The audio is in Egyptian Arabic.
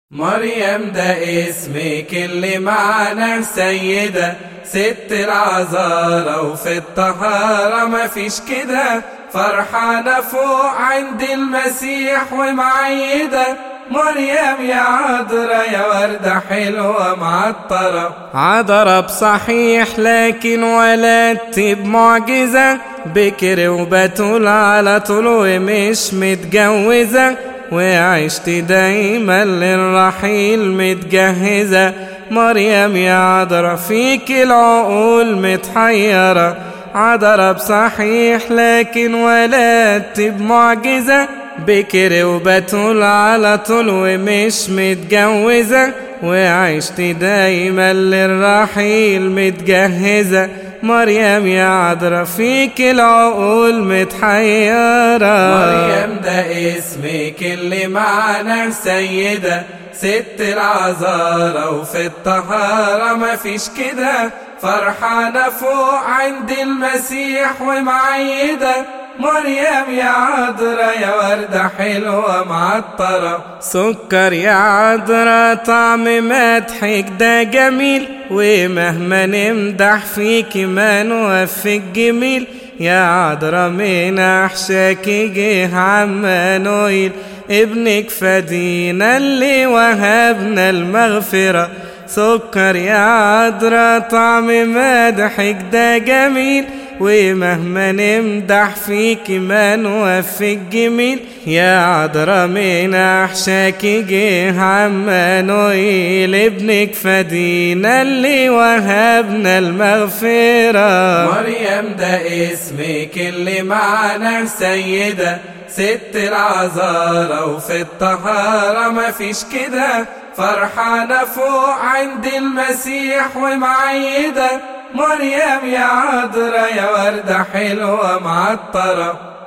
مريم ده اسمك اللي معنا سيدة ست العذارى وفي الطهارة مفيش كده فرحانة فوق عند المسيح ومعيدة مريم يا عذرة يا وردة حلوة معطرة عذرة بصحيح لكن ولدت بمعجزة بكر وبتول على طول ومش متجوزة وعشت دايما للرحيل متجهزة مريم يا عذرة فيك العقول متحيرة عذرة بصحيح لكن ولدت بمعجزة بكر وبتول على طول ومش متجوزة وعشت دايما للرحيل متجهزة مريم يا عذرة فيك العقول متحيرة مريم ده اسمك اللي معنا سيدة ست العذارى وفي الطهارة مفيش كده فرحانة فوق عند المسيح ومعيدة مريم يا عذرة يا وردة حلوة معطرة سكر يا عذرة طعم مدحك ده جميل ومهما نمدح فيك ما نوفيك جميل يا عذرة من أحشاك جه عمانويل ابنك فدينا اللي وهبنا المغفرة سكر يا عذرة طعم مدحك ده جميل ومهما نمدح فيك ما نوفيك جميل يا عذرة من أحشاك جه عمانويل ابنك فدينا اللي وهبنا المغفرة مريم ده اسمك اللي معنا سيدة ست العذارى وفي الطهارة مفيش كده فرحانة فوق عند المسيح ومعيدة مريم يا عذرة يا وردة حلوة معطرة